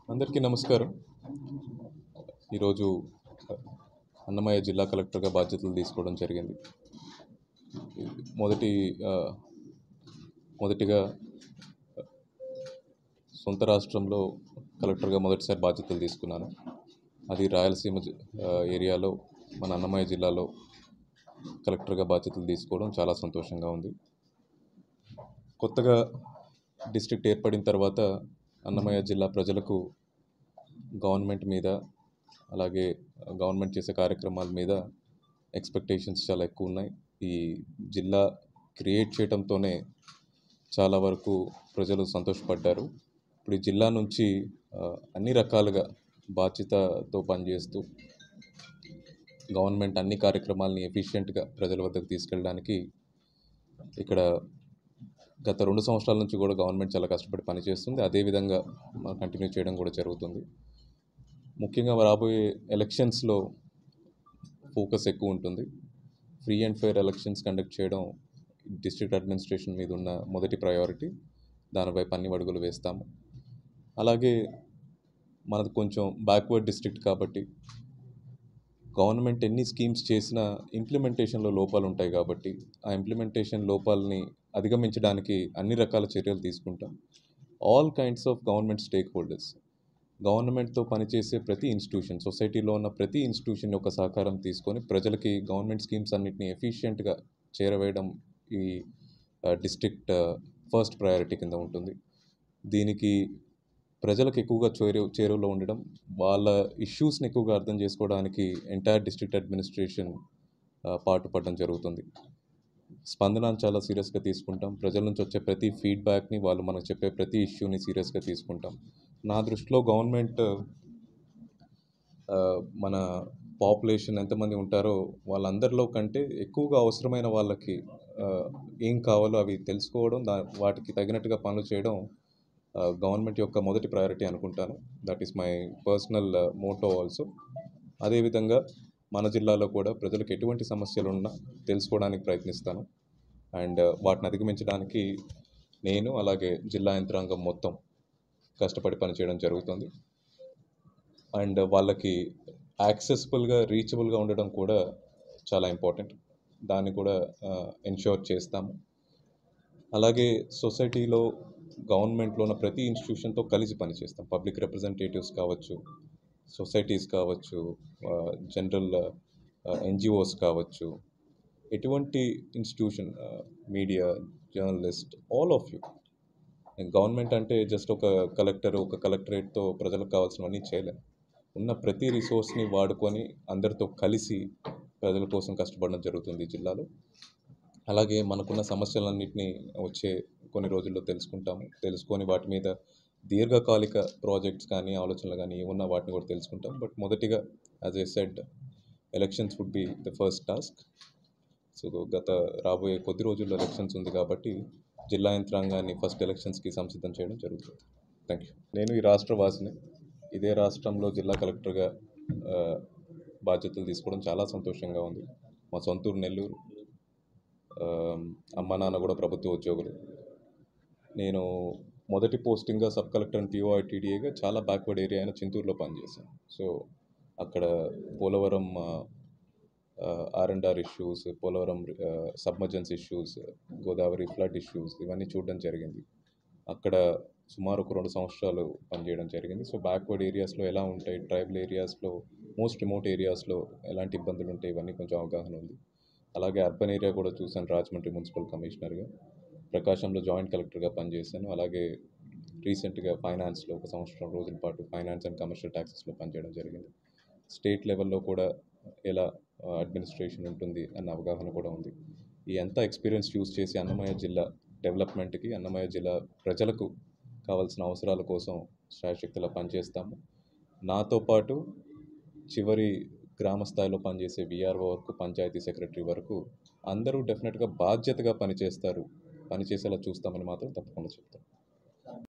అందరికీ నమస్కారం ఈరోజు అన్నమయ్య జిల్లా కలెక్టర్గా బాధ్యతలు తీసుకోవడం జరిగింది మొదటి ఆ, మొదటిగా సొంత రాష్ట్రంలో కలెక్టర్గా మొదటిసారి బాధ్యతలు తీసుకున్నాను అది రాయలసీమ జి- ఆ, ఏరియాలో మన అన్నమయ్య జిల్లాలో కలెక్టర్గా బాధ్యతలు తీసుకోవడం చాలా సంతోషంగా ఉంది కొత్తగా డిస్ట్రిక్ట్ ఏర్పడిన తర్వాత అన్నమయ్య జిల్లా ప్రజలకు గవర్నమెంట్ మీద అలాగే గవర్నమెంట్ చేసే కార్యక్రమాల మీద ఎక్స్పెక్టేషన్స్ చాలా ఎక్కువ ఉన్నాయి ఈ జిల్లా క్రియేట్ చేయడంతోనే చాలా వరకు ప్రజలు సంతోషపడ్డారు ఇప్పుడు ఈ జిల్లా నుంచి ఆ, అన్ని రకాలుగా బాధ్యతతో పనిచేస్తూ గవర్నమెంట్ అన్ని కార్యక్రమాలని ఎఫిషియెంట్గా ప్రజల వద్దకు తీసుకెళ్ళడానికి ఇక్కడ గత రెండు సంవత్సరాల నుంచి కూడా గవర్నమెంట్ చాలా కష్టపడి పనిచేస్తుంది అదేవిధంగా మనం కంటిన్యూ చేయడం కూడా జరుగుతుంది ముఖ్యంగా రాబోయే ఎలక్షన్స్లో ఫోకస్ ఎక్కువ ఉంటుంది free and fair elections conduct చేయడం డిస్ట్రిక్ట్ అడ్మినిస్ట్రేషన్ మీద ఉన్న మొదటి ప్రయారిటీ దానిపైపు అన్ని అడుగులు వేస్తాము అలాగే మనది కొంచెం బ్యాక్వర్డ్ డిస్ట్రిక్ట్ కాబట్టి గవర్నమెంట్ ఎన్ని స్కీమ్స్ చేసినా ఇంప్లిమెంటేషన్లో లోపాలు ఉంటాయి కాబట్టి ఆ ఇంప్లిమెంటేషన్ లోపాలని అధిగమించడానికి అన్ని రకాల చర్యలు తీసుకుంటాం all kinds of government stakeholders గవర్నమెంట్తో పనిచేసే ప్రతి ఇన్స్టిట్యూషన్ సొసైటీలో ఉన్న ప్రతి ఇన్స్టిట్యూషన్ యొక్క సహకారం తీసుకొని ప్రజలకి గవర్నమెంట్ స్కీమ్స్ అన్నిటిని ఎఫిషియెంట్గా చేరవేయడం ఈ డిస్ట్రిక్ట్ ఫస్ట్ ప్రయారిటీ కింద ఉంటుంది దీనికి ప్రజలకు ఎక్కువగా చేరు చేరువలో ఉండడం వాళ్ళ ఇష్యూస్ని ఎక్కువగా అర్థం చేసుకోవడానికి ఎంటైర్ డిస్ట్రిక్ట్ అడ్మినిస్ట్రేషన్ పాటుపడడం జరుగుతుంది స్పందనను చాలా సీరియస్గా తీసుకుంటాం ప్రజల నుంచి వచ్చే ప్రతి ఫీడ్బ్యాక్ని వాళ్ళు మనకు చెప్పే ప్రతి ఇష్యూని సీరియస్గా తీసుకుంటాం నా దృష్టిలో గవర్నమెంట్ ఆ, మన పాపులేషన్ ఎంతమంది ఉంటారో వాళ్ళందరిలో కంటే ఎక్కువగా అవసరమైన వాళ్ళకి ఆ, ఏం కావాలో అవి తెలుసుకోవడం దా వాటికి తగినట్టుగా పనులు చేయడం గవర్నమెంట్ యొక్క మొదటి ప్రయారిటీ అనుకుంటాను that is my personal motto also అదేవిధంగా మన జిల్లాలో కూడా ప్రజలకు ఎటువంటి సమస్యలు ఉన్నా తెలుసుకోవడానికి ప్రయత్నిస్తాను అండ్ వాటిని అధిగమించడానికి నేను అలాగే జిల్లా యంత్రాంగం మొత్తం కష్టపడి పనిచేయడం జరుగుతుంది అండ్ వాళ్ళకి యాక్సెసిబుల్గా రీచబుల్గా ఉండడం కూడా చాలా ఇంపార్టెంట్ దాన్ని కూడా ఎన్ష్యూర్ చేస్తాము అలాగే సొసైటీలో గవర్నమెంట్లో ఉన్న ప్రతి ఇన్స్టిట్యూషన్తో కలిసి పనిచేస్తాం పబ్లిక్ రిప్రజెంటేటివ్స్ కావచ్చు సొసైటీస్ కావచ్చు జనరల్ ఎన్జిఓస్ కావచ్చు ఎటువంటి institution media journalist all of you government అంటే జస్ట్ ఒక కలెక్టర్ ఒక కలెక్టరేట్తో ప్రజలకు కావాల్సినవన్నీ చేయలేం ఉన్న ప్రతి రిసోర్స్ని వాడుకొని అందరితో కలిసి ప్రజల కోసం కష్టపడడం జరుగుతుంది ఈ జిల్లాలో అలాగే మనకున్న సమస్యలన్నింటినీ వచ్చే కొన్ని రోజుల్లో తెలుసుకుంటాము తెలుసుకొని వాటి మీద దీర్ఘకాలిక ప్రాజెక్ట్స్ కానీ ఆలోచనలు కానీ ఏమున్నా వాటిని కూడా తెలుసుకుంటాం బట్ మొదటిగా as I said elections would be the first task so గత రాబోయే కొద్ది రోజుల్లో ఎలక్షన్స్ ఉంది కాబట్టి జిల్లా యంత్రాంగాన్ని ఫస్ట్ ఎలక్షన్స్కి సంసిద్ధం చేయడం జరుగుతుంది థ్యాంక్ యూ నేను ఈ రాష్ట్ర వాసిని ఇదే రాష్ట్రంలో జిల్లా కలెక్టర్గా ఆ, బాధ్యతలు తీసుకోవడం చాలా సంతోషంగా ఉంది మా సొంతూరు నెల్లూరు ఆ, అమ్మ నాన్న కూడా ప్రభుత్వ ఉద్యోగులు నేను మొదటి పోస్టింగ్గా సబ్ కలెక్టర్ అండ్ పిఓఐటీడీఏగా చాలా బ్యాక్వర్డ్ ఏరియా అయిన చింతూరులో పనిచేశాను సో అక్కడ Polavaram R and R issues Polavaram submergence issues Godavari flood issues ఇవన్నీ చూడడం జరిగింది అక్కడ సుమారు ఒక రెండు సంవత్సరాలు పనిచేయడం జరిగింది సో బ్యాక్వర్డ్ ఏరియాస్లో ఎలా ఉంటాయి ట్రైబల్ ఏరియాస్లో మోస్ట్ రిమోట్ ఏరియాస్లో ఎలాంటి ఇబ్బందులు ఉంటాయి ఇవన్నీ కొంచెం అవగాహన ఉంది అలాగే అర్బన్ ఏరియా కూడా చూశాను రాజమండ్రి మున్సిపల్ కమిషనర్గా ప్రకాశంలో జాయింట్ కలెక్టర్గా పనిచేశాను అలాగే రీసెంట్గా ఫైనాన్స్లో ఒక సంవత్సరం రోజుల పాటు ఫైనాన్స్ అండ్ కమర్షియల్ ట్యాక్సెస్లో పనిచేయడం జరిగింది స్టేట్ లెవెల్లో కూడా ఎలా అడ్మినిస్ట్రేషన్ ఉంటుంది అన్న అవగాహన కూడా ఉంది ఈ అంతా ఎక్స్పీరియన్స్ యూస్ చేసి అన్నమయ్య జిల్లా డెవలప్మెంట్కి అన్నమయ్య జిల్లా ప్రజలకు కావాల్సిన అవసరాల కోసం శాయశక్తిలో పనిచేస్తాము నాతో పాటు చివరి గ్రామ స్థాయిలో పనిచేసే విఆర్ఓ వరకు పంచాయతీ సెక్రటరీ వరకు అందరూ డెఫినెట్గా బాధ్యతగా పనిచేస్తారు పనిచేసేలా చూస్తామని మాత్రం తప్పకుండా చెప్తాను